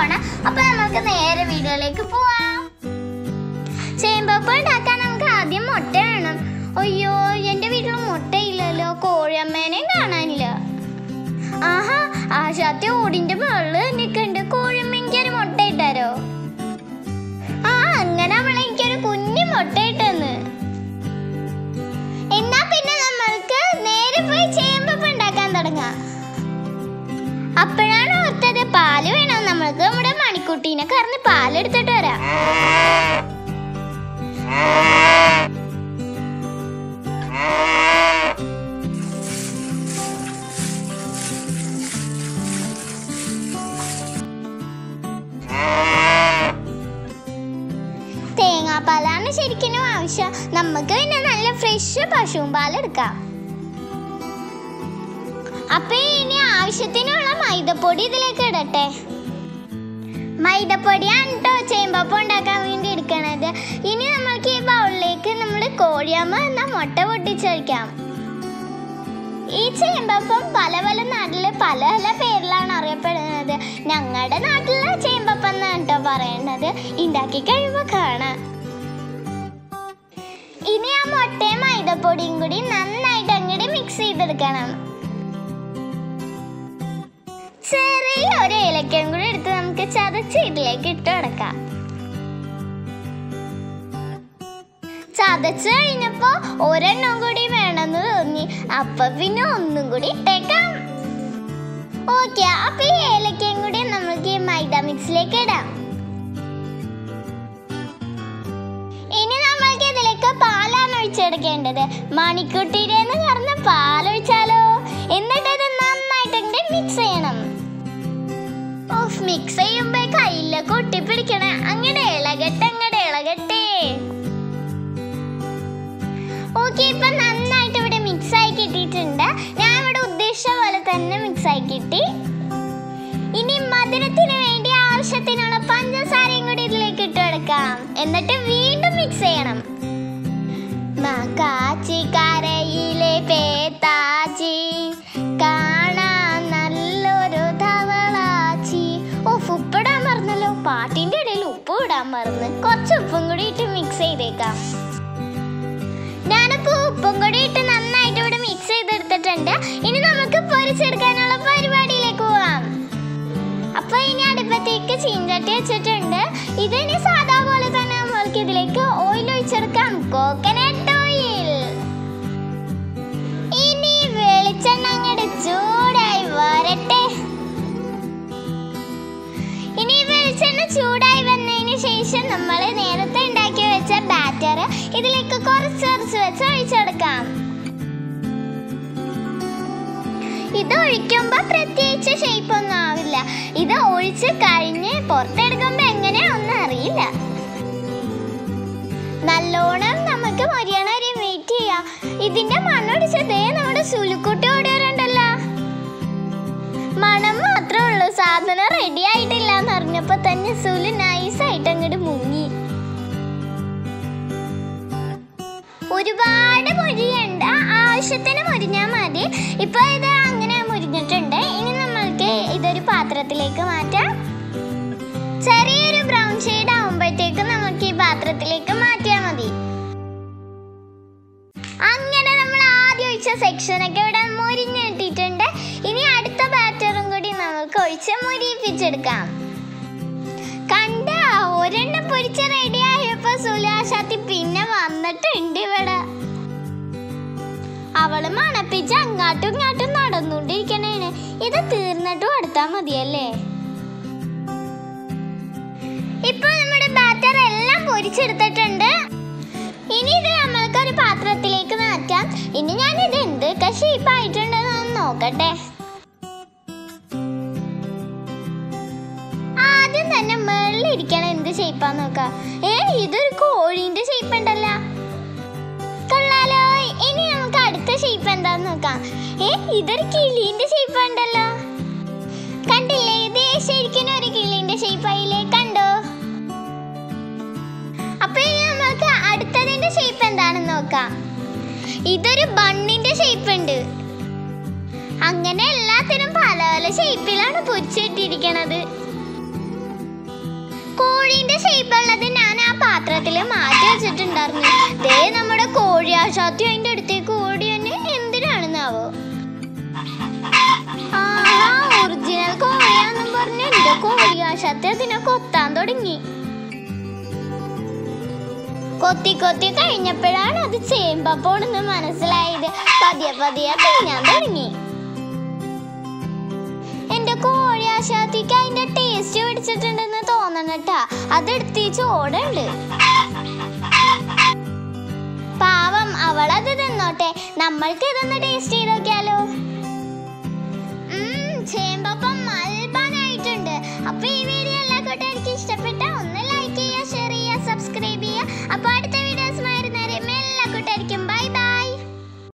പോണം അപ്പൊ നമുക്ക് നേരെ വീഡിയോയിലേക്ക് പോവാം ചേമ്പപ്പം ഉണ്ടാക്കാൻ നമുക്ക് ആദ്യം മുട്ട വേണം അയ്യോ എന്റെ വീട്ടിൽ മുട്ടയില്ലല്ലോ കോഴിയമ്മേനെയും കാണാനില്ല ആഹാ ആശാത്തി ഓടിന്റെ മുകളിൽ നിൽക്കണ്ട് കോഴിയമ്മ ഒരു മുട്ട ഇട്ടാരോ ആ അങ്ങനെ അവളെ എനിക്കൊരു കുഞ്ഞു മുട്ട ഇട്ടെന്ന് എന്നാ പിന്നെ നമ്മൾക്ക് നേരെ പോയി ചേമ്പപ്പം ഉണ്ടാക്കാൻ തുടങ്ങാം അപ്പോഴാണ് ഓർത്തത് പാല് വേണം നമ്മൾക്ക് നമ്മുടെ മണിക്കുട്ടീനെ കറന്ന് പാലെടുത്തിട്ട് വരാം തേങ്ങാപ്പാലാണ് ശരിക്കും ആവശ്യം നമുക്ക് പിന്നെ നല്ല ഫ്രഷ് പശുവും പാലെടുക്കാം അപ്പൊ ഇനി ആവശ്യത്തിനുള്ള മൈദപ്പൊടി ഇതിലേക്ക് ഇടട്ടെ മൈദപ്പൊടിയാണ് കേട്ടോ ചേമ്പപ്പം ഉണ്ടാക്കാൻ വേണ്ടി എടുക്കണത് ഇനി നമ്മൾക്ക് ഈ ബൗളിലേക്ക് നമ്മൾ കോഴിയമ്മ എന്ന മുട്ട പൊട്ടിച്ചൊഴിക്കാം ഈ ചേമ്പപ്പം പല പല നാട്ടില് പല പല പേരിലാണ് അറിയപ്പെടുന്നത് ഞങ്ങളുടെ നാട്ടിലെ ചേമ്പപ്പം എന്നാണ് കേട്ടോ പറയേണ്ടത് ഉണ്ടാക്കി കഴിയുമ്പോൾ കാണാം ഇനി ആ മുട്ടയും മൈദപ്പൊടിയും കൂടി നന്നായിട്ട് അങ്ങോട്ട് മിക്സ് ചെയ്തെടുക്കണം ചെറിയ ഒരു ഏലക്കയും കൂടി എടുത്ത് നമുക്ക് ചതച്ച് ഇതിലേക്ക് ഇട്ട് കൊടുക്കാം ചതച്ച് കഴിഞ്ഞപ്പോ ഒരെണ്ണം കൂടി വേണമെന്ന് തോന്നി അപ്പൊ പിന്നെ ഒന്നും കൂടി ഇട്ടേക്കാം ഓക്കെ അപ്പൊ ഈ ഏലക്കയും കൂടി നമുക്ക് ഈ മൈദ മിക്സിലേക്ക് ഇടാം ഇനി നമ്മൾക്ക് ഇതിലേക്ക് പാലാണ് ഒഴിച്ചെടുക്കേണ്ടത് മണിക്കുട്ടിയുടെ കറന്ന് പാലൊഴിച്ചാലോ എന്നിട്ട് ഇത് നന്നായിട്ട് മിക്സ് ചെയ്യണം ഓഫ് മിക്സ് ചെയ്യുമ്പോ കയ്യിലൊക്കെ ഒട്ടിപ്പിടിക്കണേ അങ്ങനെ ഇളകട്ടെ അങ്ങടെ ഇളകട്ടെ ഓക്കെ ഇപ്പൊ നന്നായിട്ട് ഇവിടെ മിക്സ് ആയി കിട്ടിയിട്ടുണ്ട് ഞാൻ ഇവിടെ ഉദ്ദേശിച്ച പോലെ തന്നെ മിക്സ് ആയി കിട്ടി ഇനി മധുരത്തിന് വേണ്ടി ആവശ്യത്തിനുള്ള പഞ്ചസാരയും കൂടി ഇതിലേക്ക് ഇട്ട് കൊടുക്കാം എന്നിട്ട് വീണ്ടും മിക്സ് ചെയ്യണം മകാച്ചി കരയിലെ പേത്താച്ചി കാണാൻ നല്ലൊരു തവളാച്ചി ഓഫ് ഉപ്പിടാൻ മറന്നല്ലോ പാട്ടിന്റെ ഇടയിൽ ഉപ്പ് ഇടാൻ മറന്ന് കുറച്ച് ഉപ്പും കൂടി ഇട്ട് മിക്സ് ചെയ്തേക്കാം ഞാനിപ്പോ ഉപ്പും കൂടി ഇട്ട് നന്നായിട്ട് ഇവിടെ മിക്സ് ചെയ്തെടുത്തിട്ടുണ്ട് ഇനി നമുക്ക് പൊരിച്ചെടുക്കാനുള്ള പരിപാടിയിലേക്ക് പോവാം അപ്പൊ ഇനി അടുപ്പത്തേക്ക് ചീഞ്ചട്ടി വെച്ചിട്ടുണ്ട് ഇതിനി സാധാ പോലെ തന്നെ നമ്മൾക്ക് ഇതിലേക്ക് ഓയിൽ ഒഴിച്ചെടുക്കാം കോക്കനട്ട് ഓയിൽ ഇനി വെളിച്ചെണ്ണ അങ്ങോട്ട് ചൂടായി വരട്ടെ ഇനി വെളിച്ചെണ്ണ ചൂടായി വന്നതിന് ശേഷം നമ്മൾ നേരത്തെ ഉണ്ടാക്കി വെച്ച ബാറ്റർ ഇതിലേക്ക് കുറച്ച് കുറച്ച് വെച്ച് ഒഴിച്ചെടുക്കാം ഇത് ഒഴിക്കുമ്പോ പ്രത്യേകിച്ച് ഷേപ്പ് ഒന്നും ആവില്ല ഇത് ഒഴിച്ച് കഴിഞ്ഞ് പുറത്തെടുക്കുമ്പോ എങ്ങനെയാണെന്ന് അറിയില്ല നല്ലോണം നമുക്ക് മൊരിയണ വരെ വെയിറ്റ് ചെയ്യാം ഇതിന്റെ മണ്ണൊടിച്ച് ദേ നമ്മുടെ സുലുക്കുട്ടി ഓടിയാറുണ്ടല്ലോ മണം മാത്രമേ ഉള്ളൂ സാധനം റെഡി ആയിട്ടില്ല എന്ന് അറിഞ്ഞപ്പോ തന്നെ സുലു നൈസായിട്ട് അങ്ങോട്ട് മുങ്ങി ഒരുപാട് മുരിയുണ്ട് ആവശ്യത്തിന് മുരിഞ്ഞാൽ മതി ഇപ്പൊ ഇത് അങ്ങനെ മുരിഞ്ഞിട്ടുണ്ട് ഇനി നമ്മൾക്ക് ഇതൊരു പാത്രത്തിലേക്ക് മാറ്റാം ചെറിയൊരു ബ്രൗൺ ഷെയ്ഡ് ആവുമ്പോഴത്തേക്ക് നമുക്ക് ഈ പാത്രത്തിലേക്ക് മാറ്റിയാൽ മതി അങ്ങനെ നമ്മൾ ആദ്യം ഒഴിച്ച സെക്ഷനൊക്കെ ഇവിടെ മുരിഞ്ഞ് കിട്ടിയിട്ടുണ്ട് ഇനി അടുത്ത ബാറ്ററും കൂടി നമുക്ക് ഒഴിച്ച് മുരിയിപ്പിച്ചെടുക്കാം കണ്ട ഒരെണ്ണം പൊരിച്ച് റെഡി ആയപ്പോ സുലാശാത്തി പിന്നെ വന്നിട്ടുണ്ട് ഇവിടെ അവള് മണപ്പിച്ച് അങ്ങാട്ടും ഇങ്ങാട്ടും നടന്നുകൊണ്ടിരിക്കണേണ് ഇത് തീർന്നിട്ടും അടുത്താ മതിയല്ലേ ഇപ്പൊ നമ്മുടെ ബാറ്റർ എല്ലാം പൊരിച്ചെടുത്തിട്ടുണ്ട് ഇനി ഇത് നമ്മൾക്ക് ഒരു പാത്രത്തിലേക്ക് മാറ്റാം ഇനി ഞാൻ ഇത് എന്തൊക്കെ ഷേപ്പ് ആയിട്ടുണ്ടെന്ന് ഒന്ന് നോക്കട്ടെ ആദ്യം തന്നെ മേളിൽ ഇരിക്കണ എന്ത് ഷേപ്പാന്ന് നോക്കാം ഏ ഇതൊരു കോഴീന്റെ ഷേപ്പ് ഉണ്ടല്ലോ കൊള്ളാലോ ഇനി നമുക്ക് അടുത്ത ഷേപ്പ് എന്താന്ന് നോക്കാം ഏ ഇതൊരു കിളീന്റെ ഷേപ്പ് ഉണ്ടല്ലോ കണ്ടില്ലേ ഇത് ശരിക്കും ഒരു കിളീന്റെ ഷേപ്പ് ആയില്ലേ കണ്ടോ അപ്പൊ ഇനി നമുക്ക് അടുത്തതിന്റെ ഷേപ്പ് എന്താണെന്ന് നോക്കാം ഇതൊരു ബണ്ണിന്റെ ഷേപ്പ് ഉണ്ട് അങ്ങനെ എല്ലാത്തിനും പല പല ഷേപ്പിലാണ് പൊരിച്ചിട്ടിരിക്കണത് കോഴീന്റെ ഷേപ്പ് ഉള്ളത് ഞാൻ ആ പാത്രത്തിൽ മാറ്റി വെച്ചിട്ടുണ്ടായിരുന്നു ദേ നമ്മുടെ കോഴിയാശാത്തി അതിന്റെ അടുത്തേക്ക് ഓടി തന്നെ എന്തിനാണെന്നാവോ ആഹാ ഒറിജിനൽ കോഴിയാന്നും പറഞ്ഞ് എന്റെ കോഴിയാശാത്തി അതിനെ കൊത്താൻ തുടങ്ങി കൊത്തി കൊത്തി കഴിഞ്ഞപ്പോഴാണ് അത് ചേമ്പപ്പോണെന്ന് മനസ്സിലായത് പതിയെ പതിയെ തിന്നാൻ തുടങ്ങി എന്റെ കോഴിയാശാത്തിക്ക് അതിന്റെ ടേസ്റ്റ് പിടിച്ചിട്ടുണ്ടെന്ന് തോന്നണട്ടാ അതെടുത്ത് ചോടുണ്ട് പാവം അവളത് തിന്നോട്ടെ നമ്മൾക്ക് ഇതൊന്ന് ടേസ്റ്റ് ചെയ്ത് നോക്കിയാലോ